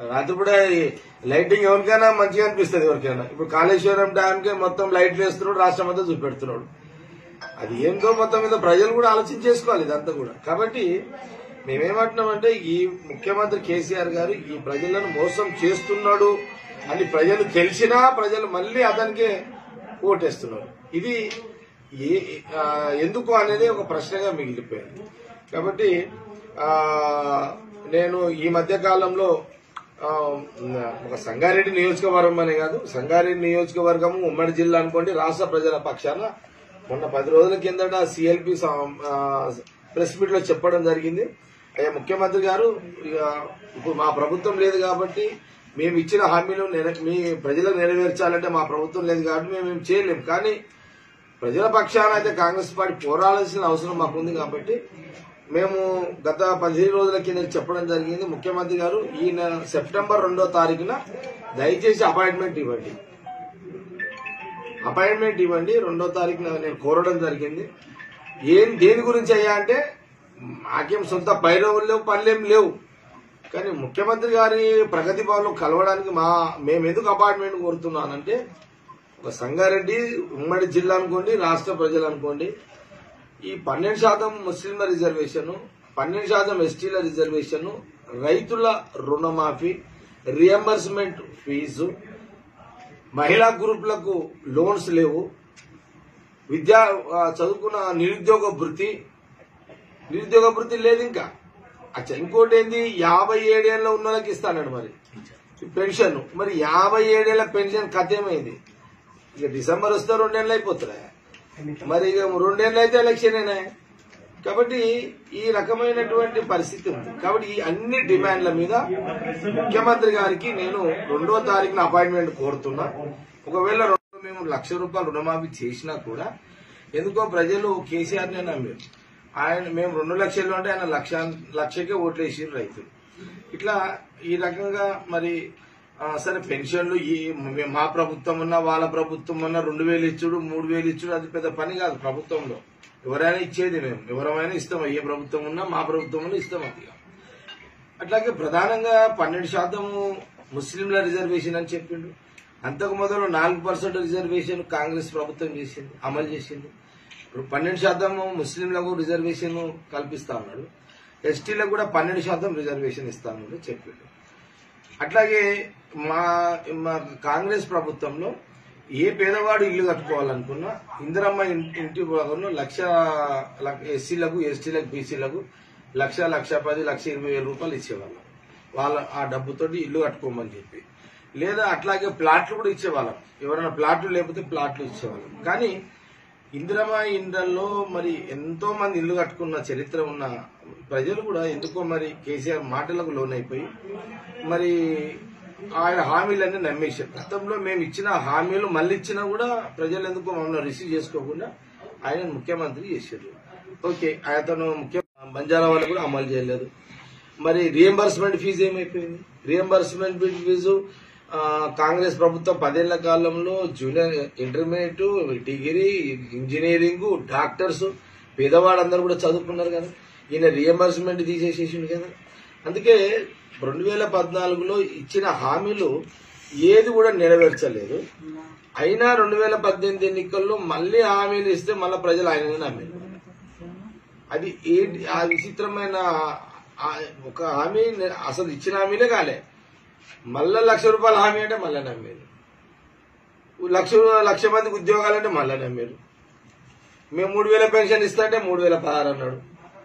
రాత్రిపూట ఈ లైటింగ్ ఎవరికైనా మంచిగా అనిపిస్తుంది ఎవరికైనా ఇప్పుడు కాళేశ్వరం డ్యామ్కే మొత్తం లైట్లు వేస్తున్నాడు రాష్ట్రం అంతా చూపెడుతున్నాడు అది ఏందో మొత్తం మీద ప్రజలు కూడా ఆలోచన చేసుకోవాలి ఇదంతా కూడా కాబట్టి మేమేమంటున్నామంటే ఈ ముఖ్యమంత్రి కేసీఆర్ గారు ఈ ప్రజలను మోసం చేస్తున్నాడు అని ప్రజలు తెలిసినా ప్రజలు మళ్ళీ అతనికి ఓటేస్తున్నారు ఇది ఏ ఆ, ఎందుకు అనేది ఒక ప్రశ్నగా మిగిలిపోయింది కాబట్టి ఆ, నేను ఈ మధ్య కాలంలో ఆ, ఒక సంగారెడ్డి నియోజకవర్గం అనే కాదు సంగారెడ్డి నియోజకవర్గము ఉమ్మడి జిల్లా అనుకోండి రాష్ట్ర ప్రజల పక్షాన మొన్న పది రోజుల కిందట సిఎల్పి ప్రెస్ మీట్ లో చెప్పడం జరిగింది అయ్యా ముఖ్యమంత్రి గారు ఇక ఇప్పుడు మా ప్రభుత్వం లేదు కాబట్టి మేము ఇచ్చిన హామీలు నెర- మీ ప్రజలకు నెరవేర్చాలంటే మా ప్రభుత్వం లేదు కాబట్టి మేము ఏం చేయలేం కానీ ప్రజల పక్షాన అయితే కాంగ్రెస్ పార్టీ పోరాడాల్సిన అవసరం మాకుంది కాబట్టి మేము గత పదిహేను రోజుల కింద చెప్పడం జరిగింది ముఖ్యమంత్రి గారు ఈ నెల సెప్టెంబర్ రెండో తారీఖున దయచేసి అపాయింట్మెంట్ ఇవ్వండి అపాయింట్మెంట్ ఇవ్వండి రెండో తారీఖున నేను కోరడం జరిగింది ఏం దేని గురించి అయ్యా అంటే మాకేం సొంత పైరవులు లేవు పనులేం లేవు కానీ ముఖ్యమంత్రి గారి ప్రగతి భవన్లో కలవడానికి మా మేము ఎందుకు అపాయింట్మెంట్ కోరుతున్నానంటే ఒక సంగారెడ్డి ఉమ్మడి జిల్లా అనుకోండి రాష్ట్ర ప్రజలు అనుకోండి ఈ పన్నెండు శాతం ముస్లింల రిజర్వేషన్ పన్నెండు శాతం ఎస్టీల రిజర్వేషన్ రైతుల రుణమాఫీ రియంబర్స్మెంట్ ఫీజు మహిళా గ్రూపులకు లోన్స్ లేవు విద్యా ఆ, చదువుకున్న నిరుద్యోగ భృతి నిరుద్యోగ భృతి లేదు ఇంకా అచ్చా ఇంకోటి ఏంది యాభై ఏడేళ్ల ఉన్న వాళ్ళకి ఇస్తాడు మరి ఈ పెన్షన్ మరి యాభై ఏడేళ్ల పెన్షన్ కథ ఏమైంది ఇక డిసెంబర్ వస్తే రెండేళ్ళు అయిపోతున్నాయి మరి ఇక రెండేళ్ళు అయితే ఎలక్షనేనా కాబట్టి ఈ రకమైనటువంటి పరిస్థితి ఉంది కాబట్టి ఈ అన్ని డిమాండ్ల మీద ముఖ్యమంత్రి గారికి నేను రెండో తారీఖున అపాయింట్మెంట్ కోరుతున్నా ఒకవేళ రెండు మేము లక్ష రూపాయలు రుణమాఫీ చేసినా కూడా ఎందుకో ప్రజలు కేసీఆర్ నే నమ్మారు ఆయన మేము రెండు లక్షలు అంటే ఆయన లక్ష లక్షకే ఓట్లేసారు రైతులు ఇట్లా ఈ రకంగా మరి ఆ, సరే పెన్షన్లు ఈ మే- మా ప్రభుత్వం ఉన్నా వాళ్ళ ప్రభుత్వం ఉన్నా రెండు వేలు ఇచ్చుడు మూడు వేలు ఇచ్చుడు అది పెద్ద పని కాదు ప్రభుత్వంలో ఎవరైనా ఇచ్చేది మేము ఎవరైనా ఇస్తాం ఏ ప్రభుత్వం ఉన్నా మా ప్రభుత్వం ఉన్నా ఇస్తాం అది అట్లాగే ప్రధానంగా పన్నెండు శాతము ముస్లింల రిజర్వేషన్ అని చెప్పిండు అంతకు మొదలు నాలుగు పర్సెంట్ రిజర్వేషన్ కాంగ్రెస్ ప్రభుత్వం చేసింది అమలు చేసింది ఇప్పుడు పన్నెండు శాతం ముస్లింలకు రిజర్వేషన్ కల్పిస్తా ఉన్నాడు ఎస్టీలకు కూడా పన్నెండు శాతం రిజర్వేషన్ ఇస్తా ఉన్నాడు చెప్పిండు అట్లాగే మా మా కాంగ్రెస్ ప్రభుత్వంలో ఏ పేదవాడు ఇల్లు కట్టుకోవాలనుకున్నా ఇందిరమ్మ ఇన్- ఇంటి భాగంలో లక్ష లక్ష- ఎస్సీలకు ఎస్టీలకు బీసీలకు లక్ష లక్ష పది లక్ష ఇరవై వేల రూపాయలు ఇచ్చేవాళ్ళం వాళ్ళ ఆ డబ్బుతోటి ఇల్లు కట్టుకోమని చెప్పి లేదా అట్లాగే ప్లాట్లు కూడా ఇచ్చేవాళ్ళం ఎవరైనా ప్లాట్లు లేకపోతే ప్లాట్లు ఇచ్చేవాళ్ళం కానీ ఇందిరమ్మ ఇండ్లలో మరి ఎంతో మంది ఇల్లు కట్టుకున్న చరిత్ర ఉన్న ప్రజలు కూడా ఎందుకో మరి కేసీఆర్ మాటలకు లోనైపోయి మరి ఆయన హామీలన్నీ నమ్మేశారు గతంలో మేము ఇచ్చిన హామీలు మళ్ళీ ఇచ్చినా కూడా ప్రజలు ఎందుకో మమ్మల్ని రిసీవ్ చేసుకోకుండా ఆయన ముఖ్యమంత్రి చేశారు ఓకే అతను ముఖ్య బంజారా వాళ్ళు కూడా అమలు చేయలేదు మరి రియంబర్స్మెంట్ ఫీజు ఏమైపోయింది రియంబర్స్మెంట్ ఫీజు ఆ, కాంగ్రెస్ ప్రభుత్వం పదేళ్ల కాలంలో junior intermediate degree engineering doctors పేదవాళ్ళందరూ కూడా చదువుకున్నారు కదా ఈయన రియంబర్స్మెంట్ తీసేసేసిండు కదా అందుకే రెండు వేల పద్నాలుగులో ఇచ్చిన హామీలు ఏది కూడా నెరవేర్చలేదు అయినా రెండు వేల పద్దెనిమిది ఎన్నికల్లో మళ్ళీ హామీలు ఇస్తే మళ్ళీ ప్రజలు ఆయననే నమ్మారు అది ఏంటి ఆ విచిత్రమైన ఆ- ఒక హామీ నే- అసలు ఇచ్చిన హామీలే కాలే మళ్ళా లక్ష రూపాయల హామీ అంటే మళ్ళా నమ్మారు లక్ష లక్ష మందికి ఉద్యోగాలంటే మళ్ళా నమ్మారు మేము మూడు వేల పెన్షన్ ఇస్తా అంటే మూడు వేల పదహారు అన్నాడు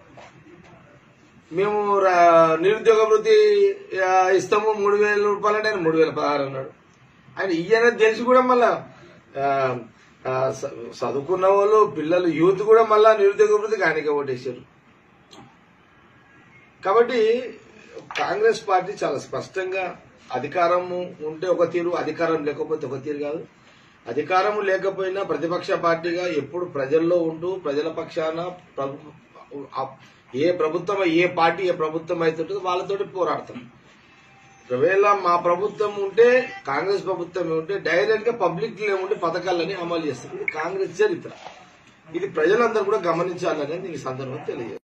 మేము రా- నిరుద్యోగ వృత్తి ఆ, ఇస్తాము మూడు వేల రూపాయలు అంటే ఆయన మూడు వేల పదహారు అన్నాడు ఆయన ఇయ్యనది తెలిసి కూడా మళ్ళా ఆ, ఆ, చ- చదువుకున్న వాళ్ళు పిల్లలు యూత్ కూడా మళ్ళా నిరుద్యోగ వృత్తికి ఆయనకే ఓటేశారు కాబట్టి కాంగ్రెస్ పార్టీ చాలా స్పష్టంగా అధికారము ఉంటే ఒక తీరు అధికారం లేకపోతే ఒక తీరు కాదు అధికారం లేకపోయినా ప్రతిపక్ష పార్టీగా ఎప్పుడు ప్రజల్లో ఉంటూ ప్రజల పక్షాన ప్రభు- ఆ- ఏ ప్రభుత్వం ఏ పార్టీ ఏ ప్రభుత్వం అవుతుంటుందో వాళ్ళతోటి పోరాడతాం ఒకవేళ మా ప్రభుత్వం ఉంటే కాంగ్రెస్ ప్రభుత్వం ఉంటే డైరెక్ట్ గా పబ్లిక్ లో ఉండే పథకాలని అమలు చేస్తుంది ఇది కాంగ్రెస్ చరిత్ర ఇది ప్రజలందరూ కూడా గమనించాలనేది ఈ సందర్భంగా తెలియజేస్తారు